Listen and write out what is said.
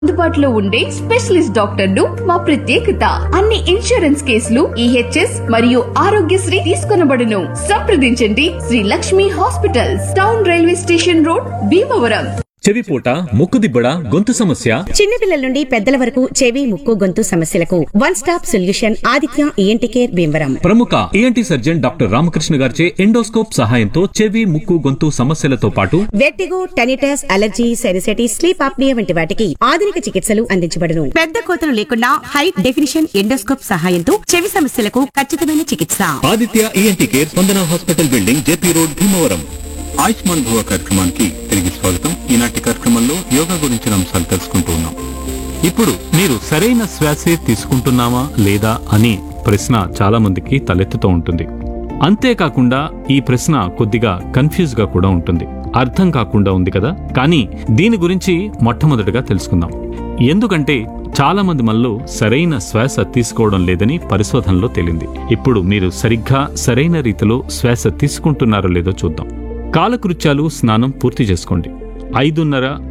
అందుబాటులో ఉండే స్పెషలిస్ట్ డాక్టర్లు మా ప్రత్యేకత అన్ని ఇన్సూరెన్స్ కేసులు ఈహెచ్ఎస్ మరియు ఆరోగ్యశ్రీ తీసుకొనబడును సంప్రదించండి Shri Lakshmi hospitals town railway station road Bhimavaram చెవిపోట ముక్కుదిబ్బడ గొంతు సమస్య చిన్నపిల్లల నుండి పెద్దల వరకు చెవి ముక్కు గొంతు సమస్యలకు one stop solution Aditya ENT care Bhimavaram ప్రముఖ ఏఎన్టీ సర్జన్ డాక్టర్ రామకృష్ణ గారిచే ఎండోస్కోప్ సహాయంతో చెవి ముక్కు గొంతు సమస్యలతో పాటు vertigo tinnitus allergy sinusitis sleep apnea వంటి వాటికి ఆధునిక చికిత్సలు అందించబడును పెద్ద కోతలు లేకుండా హై డెఫినిషన్ ఎండోస్కోప్ సహాయంతో చెవి సమస్యలకు ఖచ్చితమైన చికిత్స Aditya ENT care Spandana hospital building JP road Bhimavaram Ayushman Bhava కార్యక్రమానికి తిరిగి స్వాగతం ఈనాటి కార్యక్రమంలో యోగా గురించిన అంశాలు తెలుసుకుంటూ ఉన్నాం ఇప్పుడు మీరు సరైన శ్వాసే తీసుకుంటున్నామా లేదా అని ప్రశ్న చాలా మందికి తలెత్తుతూ ఉంటుంది అంతేకాకుండా ఈ ప్రశ్న కొద్దిగా కన్ఫ్యూజ్ గా కూడా ఉంటుంది అర్థం కాకుండా ఉంది కదా కానీ దీని గురించి మొట్టమొదటిగా తెలుసుకుందాం ఎందుకంటే చాలా మంది మనలో సరైన శ్వాస తీసుకోవడం లేదని పరిశోధనలో తేలింది ఇప్పుడు మీరు సరిగ్గా సరైన రీతిలో శ్వాస తీసుకుంటున్నారో లేదో చూద్దాం కాలకృత్యాలు స్నానం పూర్తి చేసుకోండి ఐదున్నర